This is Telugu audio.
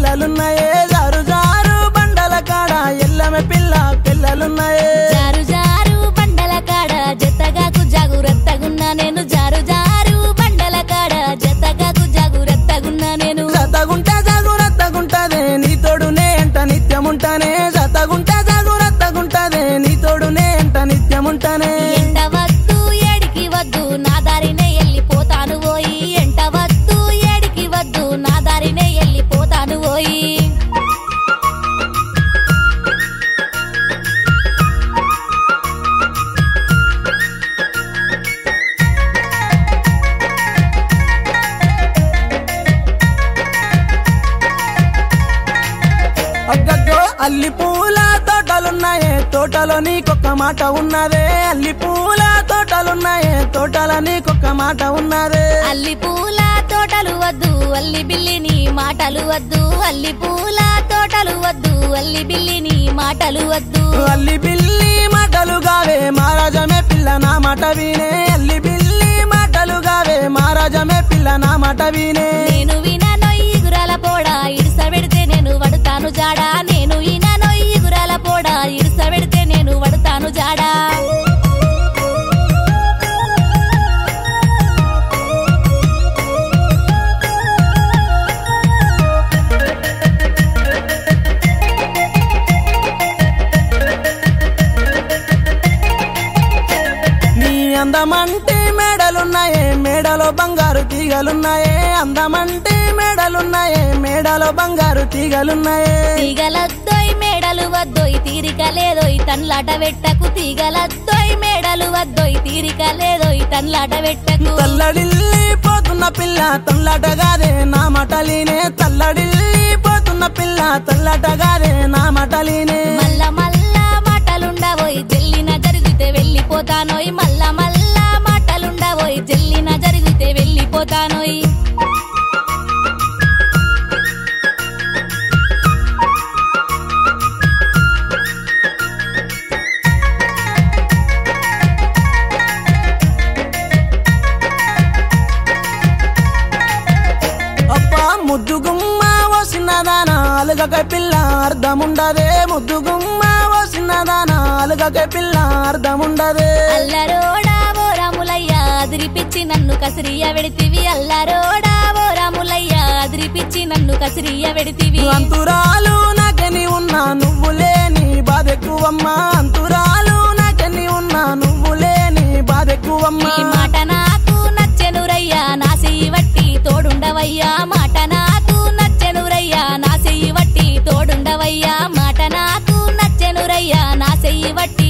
పిల్లలున్నాయే జారు జారు బండల కాడ ఎల్లమె పిల్ల పిల్లలున్నాయే జారు జారు బండల కాడ జతగాకు జాగురత్తగున్నా నేను జారు జారు బండల కాడ జతగాకు జాగురత్తగున్నా నేను జతగుంటే జాగురత్తగుంటదే నీ తోడునే ఎంట నిత్యముంటానే జతగుంటే జాగురత్తగుంటదే నీ తోడునే ఎంట నిత్యముంటానే ఎంట వద్దు ఏడికి వద్దు నా దారినే వెళ్ళిపోతాను పోయి ఎంట వద్దు ఏడికి వద్దు నా దారినే వెళ్ళిపోతాను పోయి అగ్గగ్గో అల్లి పూల తోటలున్నాయే తోటలో నీకొక్క మాట ఉన్నదే అల్లి పూల తోటలున్నాయే తోటలో నీకొక్క మాట ఉన్నదే అల్లి పూల తోటలు వద్దు అల్లి బిల్లిని మాటలు వద్దు అల్లి పూల తోటలు వద్దు అల్లి బిల్లిని మాటలు వద్దు అల్లి బిల్లి మాటలు గావే మహారాజమే పిల్ల నా మాట వినే అల్లి బిల్లి మాటలు గావే మహారాజమే పిల్ల నా మాట వినే నేను వినా నొయ్యి గురాల పోడా ఇడుస పెడితే నేను వడుతాను జాడా నేను ఈనా నొయ్యి గురాల పోడా ఇడుస పెడితే నేను వడుతాను జాడా నీ అందమంటే మేడలున్నాయే మేడలో బంగారు తీగలున్నాయే అందమంటే మేడలున్నాయే మేడలో బంగారు తీగలున్నాయే తీగలద్దోయ్ మేడలు వద్దోయ్ తీరిక లేదోయ్ తన్లాట పెట్టకు తీగలద్దోయ్ మేడలు వద్దోయ్ తీరిక లేదోయ్ తన్లాట పెట్టకు తల్లడిల్లి పోతున్న పిల్ల తల్లటగాదే నా మటలీనే తల్లడిల్లి పోతున్న పిల్ల తల్లటగాదే నా మటలీనే మల్ల మల్ల మాటలుండవోయ్ జల్లిన జరిగితే వెళ్ళిపోతానోయ్ మల్ల మల్ల మాటలుండవోయ్ జల్లిన జరిగితే వెళ్ళిపోతానోయ్ అబ్బా ముద్దు గుమ్మ ఓ చిన్నదానా అలుగక పిల్ల అర్థముండదే ముద్దు గుమ్మ ఓ చిన్నదానా అలుగక పిల్ల అర్థముండదే అల్లరోడా ఓ రాములయ్య అదిరిపిచ్చి నన్ను కసిరియ వెడితివి అల్లరోడా ఓ రాములయ్య అదిరిపిచ్చి నన్ను కసిరియ వెడితివి అంతురాలు నాకెని ఉన్నా నువ్వు లేని బాధెక్కువమ్మా అంతురాలు నాకెని ఉన్నా నువ్వు లేని బాధెక్కువమ్మా ఈ మాట నాకు నచ్చెనురయ్యా నా చెయ్యి వట్టి తోడుండవయ్యా మాట నాకు నచ్చెనురయ్యా నా చెయ్యి వట్టి తోడుండవయ్యా మాట నాకు నచ్చెనురయ్యా నా చెయ్యి వట్టి